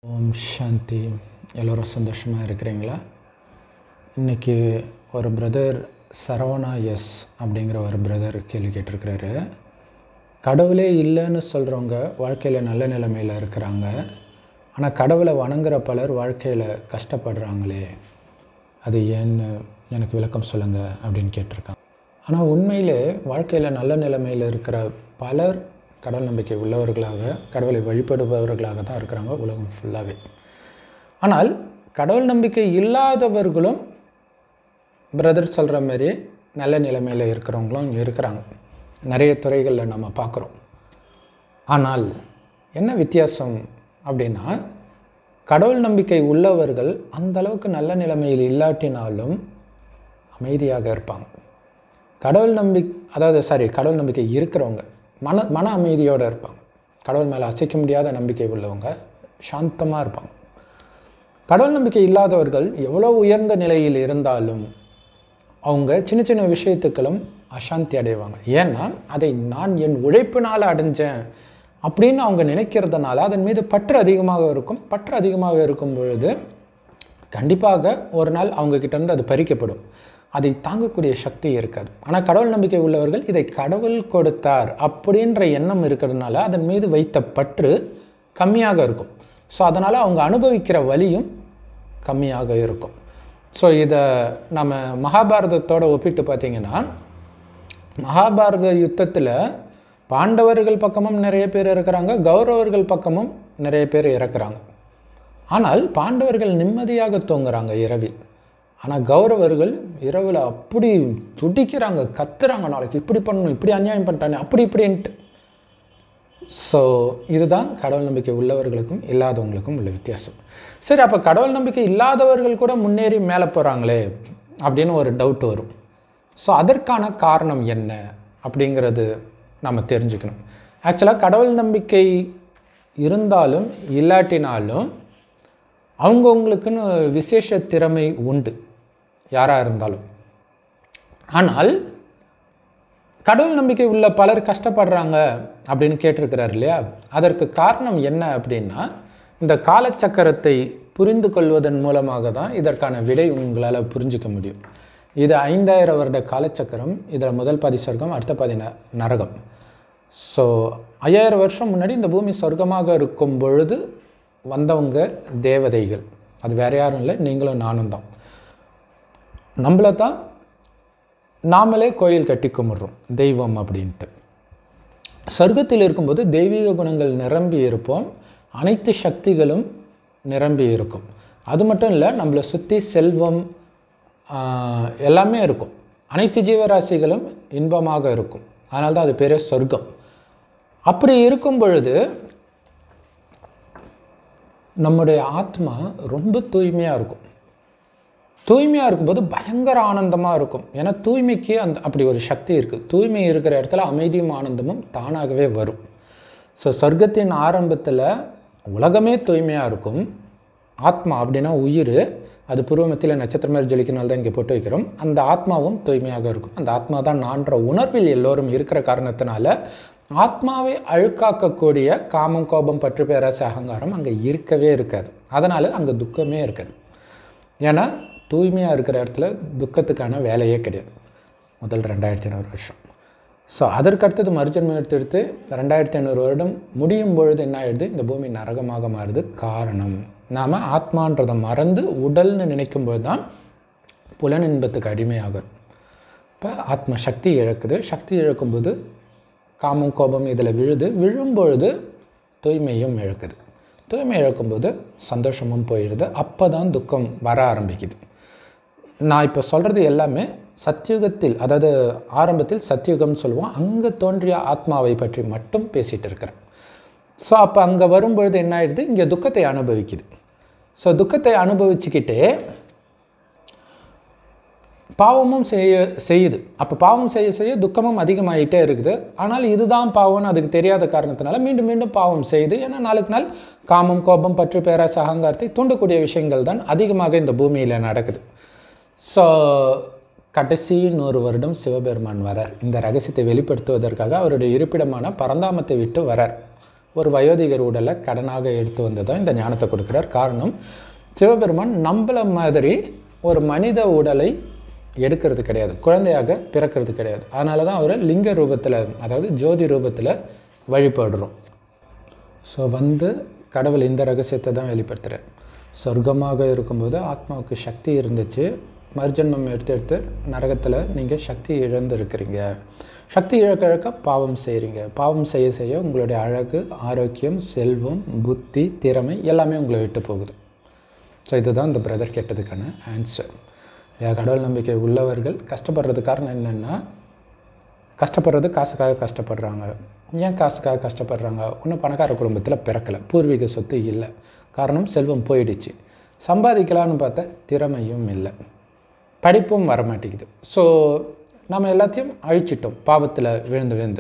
ஓம் சாந்தி எல்லோரும் சந்தோஷமாக இருக்கிறீங்களா இன்றைக்கி ஒரு பிரதர் சரவணா எஸ் அப்படிங்கிற ஒரு பிரதர் கேள்வி கேட்டிருக்கிறாரு கடவுளே இல்லைன்னு சொல்கிறவங்க வாழ்க்கையில் நல்ல நிலைமையில் இருக்கிறாங்க ஆனால் கடவுளை வணங்குற பலர் வாழ்க்கையில் கஷ்டப்படுறாங்களே அது ஏன்னு எனக்கு விளக்கம் சொல்லுங்கள் அப்படின்னு கேட்டிருக்காங்க ஆனால் உண்மையிலே வாழ்க்கையில் நல்ல நிலைமையில் இருக்கிற பலர் கடவுள் நம்பிக்கை உள்ளவர்களாக கடவுளை வழிபடுபவர்களாக தான் இருக்கிறாங்க உலகம் ஃபுல்லாகவே ஆனால் கடவுள் நம்பிக்கை இல்லாதவர்களும் பிரதர் சொல்கிற மாதிரி நல்ல நிலைமையில் இருக்கிறவங்களும் இருக்கிறாங்க நிறைய துறைகளில் நம்ம பார்க்குறோம் ஆனால் என்ன வித்தியாசம் அப்படின்னா கடவுள் நம்பிக்கை உள்ளவர்கள் அந்த அளவுக்கு நல்ல நிலைமையில் இல்லாட்டினாலும் அமைதியாக இருப்பாங்க கடவுள் நம்பி அதாவது சாரி கடவுள் நம்பிக்கை இருக்கிறவங்க மன மன அமைதியோடு இருப்பாங்க கடவுள் மேலே அசைக்க முடியாத நம்பிக்கை உள்ளவங்க சாந்தமாக இருப்பாங்க கடவுள் நம்பிக்கை இல்லாதவர்கள் எவ்வளோ உயர்ந்த நிலையில் இருந்தாலும் அவங்க சின்ன சின்ன விஷயத்துக்களும் அசாந்தி அடைவாங்க ஏன்னா அதை நான் என் உழைப்பினால் அடைஞ்சேன் அப்படின்னு அவங்க நினைக்கிறதுனால அதன் மீது பற்று அதிகமாக இருக்கும் பற்று அதிகமாக இருக்கும் பொழுது கண்டிப்பாக ஒரு நாள் அவங்கக்கிட்ட இருந்து அது பறிக்கப்படும் அதை தாங்கக்கூடிய சக்தி இருக்காது ஆனால் கடவுள் நம்பிக்கை உள்ளவர்கள் இதை கடவுள் கொடுத்தார் அப்படின்ற எண்ணம் இருக்கிறதுனால அதன் மீது வைத்த பற்று கம்மியாக இருக்கும் ஸோ அதனால் அவங்க அனுபவிக்கிற வலியும் கம்மியாக இருக்கும் ஸோ இதை நம்ம மகாபாரதத்தோடு ஒப்பிட்டு பார்த்தீங்கன்னா மகாபாரத யுத்தத்தில் பாண்டவர்கள் பக்கமும் நிறைய பேர் இருக்கிறாங்க கௌரவர்கள் பக்கமும் நிறைய பேர் இறக்குறாங்க ஆனால் பாண்டவர்கள் நிம்மதியாக தூங்குறாங்க இரவில் ஆனால் கௌரவர்கள் இரவில் அப்படி துடிக்கிறாங்க கத்துறாங்க நாளைக்கு இப்படி பண்ணணும் இப்படி அநியாயம் பண்ணிட்டானே அப்படி இப்படின்ட்டு ஸோ இதுதான் கடவுள் நம்பிக்கை உள்ளவர்களுக்கும் இல்லாதவங்களுக்கும் உள்ள வித்தியாசம் சரி அப்போ கடவுள் நம்பிக்கை இல்லாதவர்கள் கூட முன்னேறி மேலே போகிறாங்களே அப்படின்னு ஒரு டவுட் வரும் ஸோ அதற்கான காரணம் என்ன அப்படிங்கிறது நம்ம தெரிஞ்சுக்கணும் ஆக்சுவலாக கடவுள் நம்பிக்கை இருந்தாலும் இல்லாட்டினாலும் அவங்கவுங்களுக்குன்னு விசேஷ திறமை உண்டு யாராக இருந்தாலும் ஆனால் கடவுள் நம்பிக்கை உள்ள பலர் கஷ்டப்படுறாங்க அப்படின்னு கேட்டிருக்கிறார் இல்லையா அதற்கு காரணம் என்ன அப்படின்னா இந்த காலச்சக்கரத்தை புரிந்து கொள்வதன் மூலமாக தான் இதற்கான விடை உங்களால் புரிஞ்சிக்க முடியும் இது ஐந்தாயிரம் வருட காலச்சக்கரம் இதில் முதல் பாதி சொர்க்கம் அடுத்த பாதி ந நரகம் ஸோ ஐயாயிரம் வருஷம் முன்னாடி இந்த பூமி சொர்க்கமாக இருக்கும் பொழுது வந்தவங்க தேவதைகள் அது வேற யாரும் இல்லை நீங்களும் நானும் தான் நம்மளை தான் நாமளே கோயில் கட்டி கும்பிட்றோம் தெய்வம் அப்படின்ட்டு சொர்க்கத்தில் இருக்கும்போது தெய்வீக குணங்கள் நிரம்பி இருப்போம் அனைத்து சக்திகளும் நிரம்பி இருக்கும் அது மட்டும் இல்லை நம்மளை சுற்றி செல்வம் எல்லாமே இருக்கும் அனைத்து ஜீவராசிகளும் இன்பமாக இருக்கும் அதனால தான் அது பேரே சொர்க்கம் அப்படி இருக்கும் பொழுது நம்முடைய ஆத்மா ரொம்ப தூய்மையாக இருக்கும் தூய்மையாக இருக்கும்போது பயங்கர ஆனந்தமாக இருக்கும் ஏன்னா தூய்மைக்கு அந்த அப்படி ஒரு சக்தி இருக்குது தூய்மை இருக்கிற இடத்துல அமைதியும் ஆனந்தமும் தானாகவே வரும் ஸோ சொர்க்கத்தின் ஆரம்பத்தில் உலகமே தூய்மையாக இருக்கும் ஆத்மா அப்படின்னா உயிர் அது பூர்வமத்தில் நட்சத்திர மாதிரி ஜொலிக்கினால தான் இங்கே போட்டு வைக்கிறோம் அந்த ஆத்மாவும் தூய்மையாக இருக்கும் அந்த ஆத்மா தான் நான்ற உணர்வில் எல்லோரும் இருக்கிற காரணத்தினால ஆத்மாவை அழுக்காக்கக்கூடிய காமம் கோபம் பற்று பேராசை அகங்காரம் அங்கே இருக்கவே இருக்காது அதனால் அங்கே துக்கமே இருக்காது ஏன்னா தூய்மையாக இருக்கிற இடத்துல துக்கத்துக்கான வேலையே கிடையாது முதல் ரெண்டாயிரத்தி ஐநூறு வருஷம் ஸோ அதற்கு அடுத்தது மறுஜன்மம் எடுத்து எடுத்து ரெண்டாயிரத்தி ஐநூறு வருடம் முடியும் பொழுது என்ன ஆயிடுது இந்த பூமி நரகமாக மாறுது காரணம் நாம் ஆத்மான்றதை மறந்து உடல்னு நினைக்கும்போது தான் புலன் இன்பத்துக்கு அடிமையாகும் இப்போ ஆத்ம சக்தி இழக்குது சக்தி இழக்கும்போது காமம் கோபம் இதில் விழுது விழும்பொழுது தூய்மையும் இழக்குது தூய்மை இழக்கும்போது சந்தோஷமும் போயிடுது அப்போ தான் துக்கம் வர ஆரம்பிக்குது நான் இப்போ சொல்கிறது எல்லாமே சத்தியுகத்தில் அதாவது ஆரம்பத்தில் சத்தியுகம்னு சொல்லுவோம் அங்கே தோன்றிய ஆத்மாவை பற்றி மட்டும் பேசிகிட்டு இருக்கிறேன் ஸோ அப்போ அங்கே வரும்பொழுது என்ன ஆயிடுது இங்கே துக்கத்தை அனுபவிக்குது ஸோ துக்கத்தை அனுபவிச்சுக்கிட்டே பாவமும் செய்ய செய்யுது அப்போ பாவம் செய்ய செய்ய துக்கமும் அதிகமாகிட்டே இருக்குது ஆனால் இதுதான் பாவம்னு அதுக்கு தெரியாத காரணத்தினால மீண்டும் மீண்டும் பாவம் செய்யுது ஏன்னா நாளுக்கு நாள் காமம் கோபம் பற்று பேராசை அகங்காரத்தை தூண்டக்கூடிய விஷயங்கள் தான் அதிகமாக இந்த பூமியில் நடக்குது ஸோ கடைசி நூறு வருடம் சிவபெருமான் வரார் இந்த ரகசியத்தை வெளிப்படுத்துவதற்காக அவருடைய இருப்பிடமான பரந்தாமத்தை விட்டு வரார் ஒரு வயோதிகர் உடலை கடனாக எடுத்து வந்து தான் இந்த ஞானத்தை கொடுக்குறார் காரணம் சிவபெருமான் நம்மள மாதிரி ஒரு மனித உடலை எடுக்கிறது கிடையாது குழந்தையாக பிறக்கிறது கிடையாது அதனால தான் அவரை லிங்க ரூபத்தில் அதாவது ஜோதி ரூபத்தில் வழிபடுறோம் ஸோ வந்து கடவுள் இந்த ரகசியத்தை தான் வெளிப்படுத்துகிறார் சொர்க்கமாக இருக்கும்போது ஆத்மாவுக்கு சக்தி இருந்துச்சு மறுஜன்மம் எடுத்து எடுத்து நரகத்தில் நீங்கள் சக்தி இழந்திருக்கிறீங்க சக்தி இழக்க இழக்க பாவம் செய்கிறீங்க பாவம் செய்ய செய்ய உங்களுடைய அழகு ஆரோக்கியம் செல்வம் புத்தி திறமை எல்லாமே உங்களை விட்டு போகுது ஸோ இதுதான் இந்த பிரதர் கேட்டதுக்கான ஆன்சர் இல்லையா கடவுள் நம்பிக்கை உள்ளவர்கள் கஷ்டப்படுறது காரணம் என்னென்னா கஷ்டப்படுறது காசுக்காக கஷ்டப்படுறாங்க ஏன் காசுக்காக கஷ்டப்படுறாங்க ஒன்றும் பணக்கார குடும்பத்தில் பிறக்கலை பூர்வீக சொத்து இல்லை காரணம் செல்வம் போயிடுச்சு சம்பாதிக்கலான்னு பார்த்தா திறமையும் இல்லை படிப்பும் வர மாட்டேங்குது ஸோ நம்ம எல்லாத்தையும் அழிச்சிட்டோம் பாவத்தில் விழுந்து விழுந்து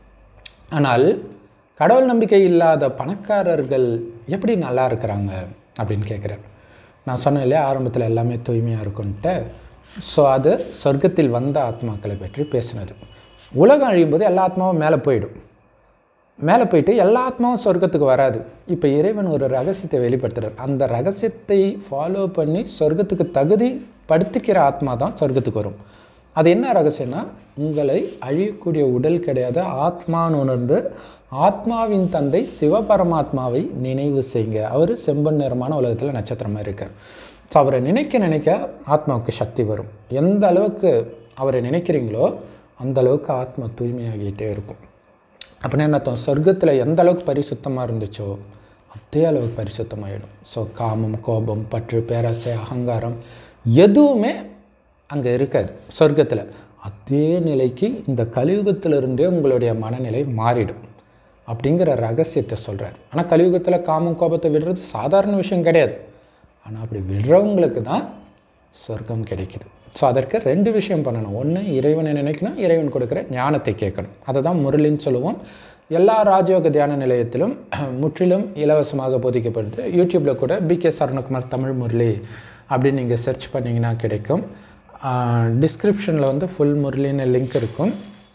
ஆனால் கடவுள் நம்பிக்கை இல்லாத பணக்காரர்கள் எப்படி நல்லா இருக்கிறாங்க அப்படின்னு கேட்குறாரு நான் சொன்னேன் இல்லையா ஆரம்பத்தில் எல்லாமே தூய்மையாக இருக்குன்ட்டு ஸோ அது சொர்க்கத்தில் வந்த ஆத்மாக்களை பற்றி பேசினது உலகம் அழியும் போது எல்லா ஆத்மாவும் மேலே போயிடும் மேலே போயிட்டு எல்லா ஆத்மாவும் சொர்க்கத்துக்கு வராது இப்போ இறைவன் ஒரு ரகசியத்தை வெளிப்படுத்துகிறார் அந்த ரகசியத்தை ஃபாலோ பண்ணி சொர்க்கத்துக்கு தகுதி படுத்திக்கிற ஆத்மா தான் சொர்க்கத்துக்கு வரும் அது என்ன ரகசியம்னா உங்களை அழியக்கூடிய உடல் கிடையாது ஆத்மான்னு உணர்ந்து ஆத்மாவின் தந்தை சிவபரமாத்மாவை நினைவு செய்யுங்க அவர் செம்பன் நிறமான உலகத்தில் நட்சத்திரமாக இருக்கார் ஸோ அவரை நினைக்க நினைக்க ஆத்மாவுக்கு சக்தி வரும் எந்த அளவுக்கு அவரை நினைக்கிறீங்களோ அந்த அளவுக்கு ஆத்மா தூய்மையாகிட்டே இருக்கும் அப்படின்னா என்ன அர்த்தம் சொர்க்கத்தில் எந்த அளவுக்கு பரிசுத்தமாக இருந்துச்சோ அதே அளவுக்கு பரிசுத்தமாயிடும் ஸோ காமம் கோபம் பற்று பேராசை அகங்காரம் எதுவுமே அங்கே இருக்காது சொர்க்கத்தில் அதே நிலைக்கு இந்த கலியுகத்திலிருந்தே உங்களுடைய மனநிலை மாறிடும் அப்படிங்கிற ரகசியத்தை சொல்கிறார் ஆனால் கலியுகத்தில் காமம் கோபத்தை விடுறது சாதாரண விஷயம் கிடையாது ஆனால் அப்படி விடுறவங்களுக்கு தான் சொர்க்கம் கிடைக்குது ஸோ அதற்கு ரெண்டு விஷயம் பண்ணணும் ஒன்று இறைவனை நினைக்கணும் இறைவன் கொடுக்குற ஞானத்தை கேட்கணும் அதை தான் முரளின்னு சொல்லுவோம் எல்லா ராஜயோக தியான நிலையத்திலும் முற்றிலும் இலவசமாக போதிக்கப்படுது யூடியூப்பில் கூட பிகே சரணகுமார் தமிழ் முரளி அப்படின்னு நீங்கள் சர்ச் பண்ணிங்கன்னா கிடைக்கும் டிஸ்கிரிப்ஷனில் வந்து ஃபுல் முரளின்னு லிங்க் இருக்கும்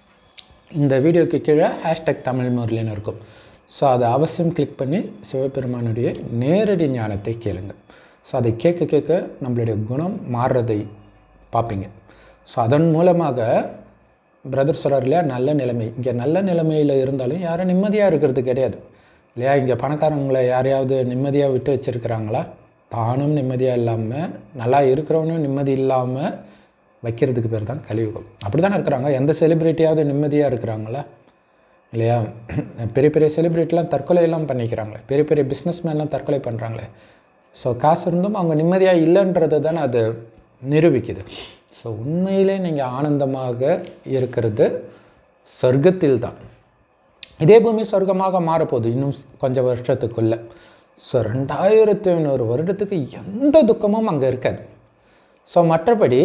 இந்த வீடியோக்கு கீழே ஹேஷ்டேக் தமிழ் முரளின்னு இருக்கும் ஸோ அதை அவசியம் கிளிக் பண்ணி சிவபெருமானுடைய நேரடி ஞானத்தை கேளுங்க ஸோ அதை கேட்க கேட்க நம்மளுடைய குணம் மாறுறதை பார்ப்பீங்க ஸோ அதன் மூலமாக பிரதர் சொல்கிறார் இல்லையா நல்ல நிலைமை இங்கே நல்ல நிலைமையில் இருந்தாலும் யாரும் நிம்மதியாக இருக்கிறது கிடையாது இல்லையா இங்கே பணக்காரங்களை யாரையாவது நிம்மதியாக விட்டு வச்சுருக்கிறாங்களா தானும் நிம்மதியாக இல்லாமல் நல்லா இருக்கிறவனும் நிம்மதி இல்லாமல் வைக்கிறதுக்கு பேர் தான் கலியுகம் அப்படி தானே இருக்கிறாங்க எந்த செலிப்ரிட்டியாவது நிம்மதியாக இருக்கிறாங்களா இல்லையா பெரிய பெரிய செலிப்ரிட்டிலாம் தற்கொலையெல்லாம் பண்ணிக்கிறாங்களே பெரிய பெரிய பிஸ்னஸ்மேன்லாம் தற்கொலை பண்ணுறாங்களே ஸோ காசு இருந்தும் அவங்க நிம்மதியாக இல்லைன்றது தானே அது நிரூபிக்குது ஸோ உண்மையிலே நீங்கள் ஆனந்தமாக இருக்கிறது சொர்க்கத்தில் தான் இதே பூமி சொர்க்கமாக மாறப்போகுது இன்னும் கொஞ்சம் வருஷத்துக்குள்ளே ஸோ ரெண்டாயிரத்தி ஐநூறு வருடத்துக்கு எந்த துக்கமும் அங்கே இருக்காது ஸோ மற்றபடி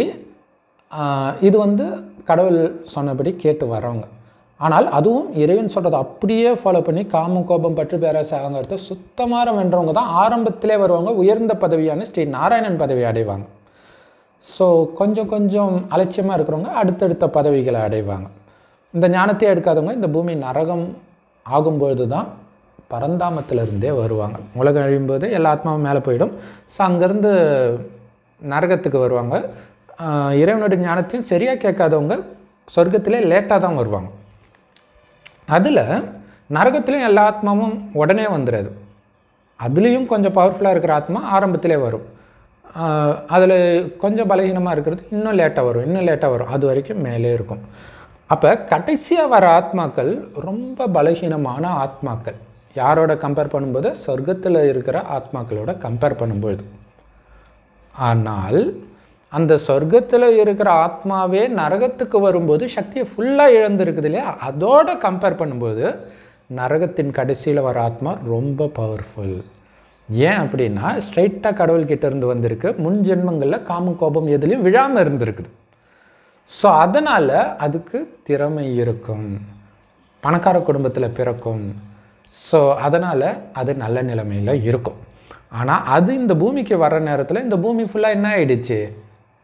இது வந்து கடவுள் சொன்னபடி கேட்டு வரவங்க ஆனால் அதுவும் இறைவன் சொல்கிறத அப்படியே ஃபாலோ பண்ணி காமம் கோபம் பற்று பேராசை அகங்காரத்தை சுத்தமாக வென்றவங்க தான் ஆரம்பத்திலே வருவாங்க உயர்ந்த பதவியான ஸ்ரீ நாராயணன் பதவி அடைவாங்க ஸோ கொஞ்சம் கொஞ்சம் அலட்சியமாக இருக்கிறவங்க அடுத்தடுத்த பதவிகளை அடைவாங்க இந்த ஞானத்தை எடுக்காதவங்க இந்த பூமி நரகம் ஆகும்பொழுது தான் பரந்தாமத்திலிருந்தே வருவாங்க உலகம் அழியும்போது எல்லா ஆத்மாவும் மேலே போயிடும் ஸோ அங்கேருந்து நரகத்துக்கு வருவாங்க இறைவனுடைய ஞானத்தையும் சரியாக கேட்காதவங்க சொர்க்கத்திலே லேட்டாக தான் வருவாங்க அதில் நரகத்துலேயும் எல்லா ஆத்மாவும் உடனே வந்துடாது அதுலேயும் கொஞ்சம் பவர்ஃபுல்லாக இருக்கிற ஆத்மா ஆரம்பத்திலே வரும் அதில் கொஞ்சம் பலகீனமாக இருக்கிறது இன்னும் லேட்டாக வரும் இன்னும் லேட்டாக வரும் அது வரைக்கும் மேலே இருக்கும் அப்போ கடைசியாக வர ஆத்மாக்கள் ரொம்ப பலகீனமான ஆத்மாக்கள் யாரோட கம்பேர் பண்ணும்போது சொர்க்கத்தில் இருக்கிற ஆத்மாக்களோட கம்பேர் பண்ணும்பொழுது ஆனால் அந்த சொர்க்கத்தில் இருக்கிற ஆத்மாவே நரகத்துக்கு வரும்போது சக்தியை ஃபுல்லாக இழந்திருக்குது இல்லையா அதோட கம்பேர் பண்ணும்போது நரகத்தின் கடைசியில் வர ஆத்மா ரொம்ப பவர்ஃபுல் ஏன் அப்படின்னா ஸ்ட்ரைட்டாக கடவுள்கிட்ட இருந்து வந்திருக்கு முன் ஜென்மங்களில் காம கோபம் எதுலேயும் விழாமல் இருந்திருக்குது ஸோ அதனால் அதுக்கு திறமை இருக்கும் பணக்கார குடும்பத்தில் பிறக்கும் ஸோ அதனால் அது நல்ல நிலைமையில் இருக்கும் ஆனால் அது இந்த பூமிக்கு வர்ற நேரத்தில் இந்த பூமி ஃபுல்லாக என்ன ஆயிடுச்சு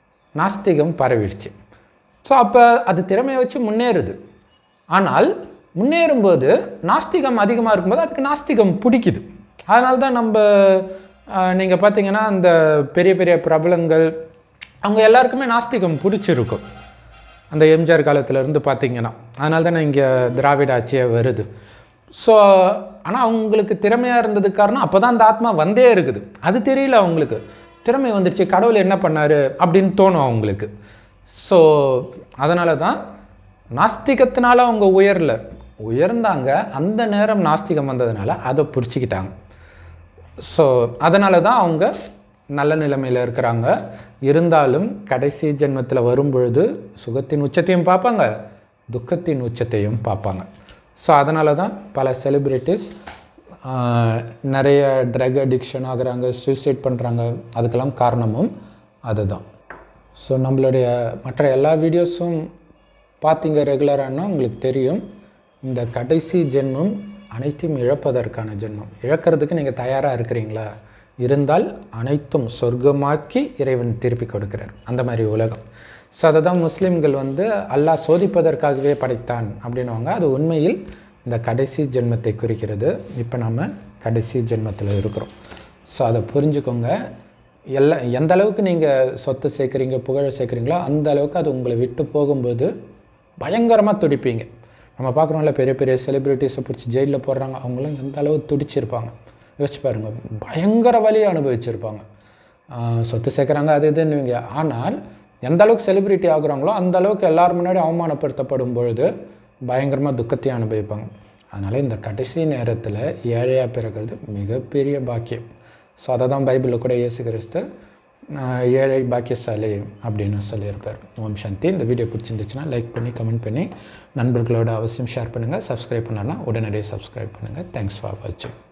நாஸ்திகம் பரவிடுச்சு ஸோ அப்போ அது திறமையை வச்சு முன்னேறுது ஆனால் முன்னேறும்போது நாஸ்திகம் அதிகமாக இருக்கும்போது அதுக்கு நாஸ்திகம் பிடிக்குது அதனால தான் நம்ம நீங்கள் பார்த்தீங்கன்னா அந்த பெரிய பெரிய பிரபலங்கள் அவங்க எல்லாருக்குமே நாஸ்திகம் பிடிச்சிருக்கும் அந்த எம்ஜிஆர் காலத்துல இருந்து பார்த்தீங்கன்னா அதனால தானே இங்கே திராவிட ஆட்சியே வருது ஸோ ஆனால் அவங்களுக்கு திறமையாக இருந்ததுக்கு காரணம் அப்போ தான் அந்த ஆத்மா வந்தே இருக்குது அது தெரியல அவங்களுக்கு திறமை வந்துடுச்சு கடவுள் என்ன பண்ணாரு அப்படின்னு தோணும் அவங்களுக்கு ஸோ அதனால தான் நாஸ்திகத்தினால அவங்க உயரல உயர்ந்தாங்க அந்த நேரம் நாஸ்திகம் வந்ததுனால அதை பிடிச்சிக்கிட்டாங்க ஸோ அதனால தான் அவங்க நல்ல நிலைமையில் இருக்கிறாங்க இருந்தாலும் கடைசி ஜென்மத்தில் வரும்பொழுது சுகத்தின் உச்சத்தையும் பார்ப்பாங்க துக்கத்தின் உச்சத்தையும் பார்ப்பாங்க ஸோ அதனால தான் பல செலிப்ரிட்டிஸ் நிறைய ட்ரக் அடிக்ஷன் ஆகுறாங்க சூசைட் பண்ணுறாங்க அதுக்கெல்லாம் காரணமும் அதுதான் ஸோ நம்மளுடைய மற்ற எல்லா வீடியோஸும் பார்த்தீங்க ரெகுலரானா உங்களுக்கு தெரியும் இந்த கடைசி ஜென்மம் அனைத்தையும் இழப்பதற்கான ஜென்மம் இழக்கிறதுக்கு நீங்கள் தயாராக இருக்கிறீங்களா இருந்தால் அனைத்தும் சொர்க்கமாக்கி இறைவன் திருப்பி கொடுக்கிறார் அந்த மாதிரி உலகம் ஸோ அதை தான் முஸ்லீம்கள் வந்து அல்லாஹ் சோதிப்பதற்காகவே படைத்தான் அப்படின்னுவாங்க அது உண்மையில் இந்த கடைசி ஜென்மத்தை குறிக்கிறது இப்போ நம்ம கடைசி ஜென்மத்தில் இருக்கிறோம் ஸோ அதை புரிஞ்சுக்கோங்க எல்லா எந்த அளவுக்கு நீங்கள் சொத்து சேர்க்குறீங்க புகழை சேர்க்குறீங்களோ அந்த அளவுக்கு அது உங்களை விட்டு போகும்போது பயங்கரமாக துடிப்பீங்க நம்ம பார்க்குறோம்ல பெரிய பெரிய செலிப்ரிட்டிஸை பிடிச்சி ஜெயிலில் போடுறாங்க அவங்களும் எந்த அளவு துடிச்சிருப்பாங்க யோசிச்சு பாருங்க பயங்கர வலியை அனுபவிச்சிருப்பாங்க ஆஹ் சொத்து சேர்க்குறாங்க அது இதுன்னுவீங்க ஆனால் எந்த அளவுக்கு செலிப்ரிட்டி ஆகுறாங்களோ அந்த அளவுக்கு எல்லார் முன்னாடி அவமானப்படுத்தப்படும் பொழுது பயங்கரமாக துக்கத்தையும் அனுபவிப்பாங்க அதனால் இந்த கடைசி நேரத்தில் ஏழையாக பிறக்கிறது மிகப்பெரிய பாக்கியம் ஸோ அதை தான் பைபிளில் கூட இயேசு கிறிஸ்து ஆஹ் ஏழை பாக்கியசாலி அப்படின்னு சொல்லியிருப்பார் ஓம் சாந்தி இந்த வீடியோ பிடிச்சிருந்துச்சுன்னா லைக் பண்ணி கமெண்ட் பண்ணி நண்பர்களோட அவசியம் ஷேர் பண்ணுங்கள் சப்ஸ்கிரைப் பண்ணலன்னா உடனடியாக சப்ஸ்கிரைப் பண்ணுங்கள் தேங்க்ஸ் ஃபார் வாட்சிங்